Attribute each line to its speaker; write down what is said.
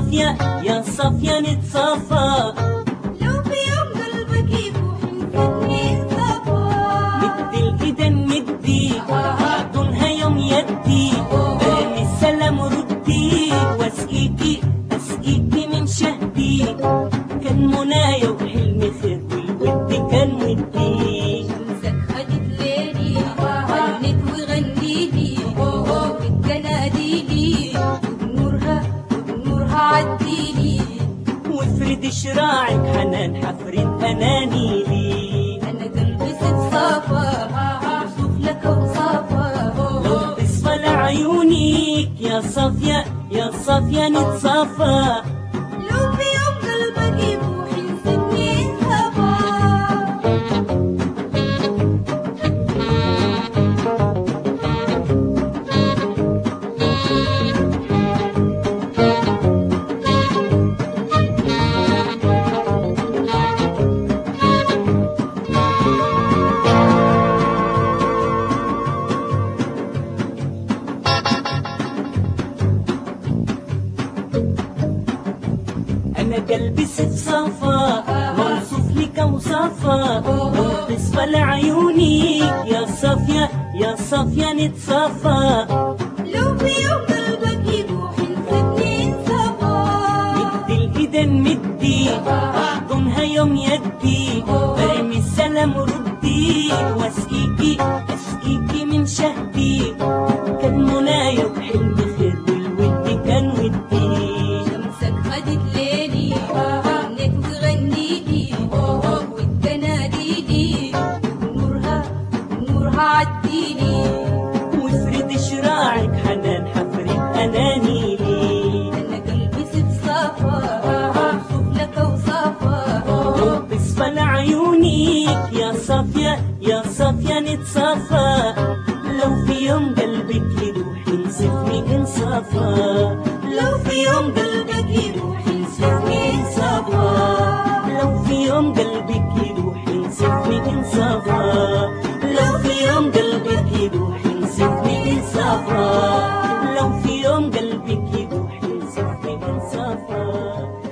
Speaker 1: صافية يا صافية نتصافى
Speaker 2: لو في يوم قلبك يفوح نسيبني صفا
Speaker 1: مد الإيدين مدي عدونها يوم يدي برمي السلام ردي واسقيكي اسقيكي من شهدي كان منايا وحلمي خير والود كان ودي
Speaker 2: شمسك خدت ليلي غنت وغنيلي وتناديلي وبنورها وبنورها عديلي
Speaker 1: وافرد شراعك حنان حفرد أنانيلي
Speaker 2: انا قلبي صفا اشوف لك وصفا
Speaker 1: لو تصفى لعيونك يا صافية يا صافية نتصافى
Speaker 2: لو في يوم قلبك يفوح نسيبني صفا
Speaker 1: أنا قلبي ست صفا موصوف لك وصفا لو تصفى لعيونك يا صافية يا صافية نتصافى
Speaker 2: لو في يوم قلبك يفوح نسيبني صفا
Speaker 1: مد الإيدين مدي أحضنها يوم يدي برمي السلام ردي واسقيكي اسقيكي من شهدي كان منايا وحلمي خير والود كان ودي
Speaker 2: شمسك خدت ليلي غنت وغنيلي وتناديلي نورها نورها عديلي
Speaker 1: وافرد شراعك حنان حفرد أنانيلي
Speaker 2: انا قلبي ست صفا اشوف لك وصفا
Speaker 1: لو تصفى لعيونك يا صافية يا صافية نتصافى لو في يوم قلبك يروح ينصفني انصافى لو في يوم قلبك يروح ينصفني انصافى لو في يوم قلبك يروح ينصفني انصافى لو في يوم قلبك يروح ينصفني انصافى لو في يوم قلبك يروح ينصفني انصافى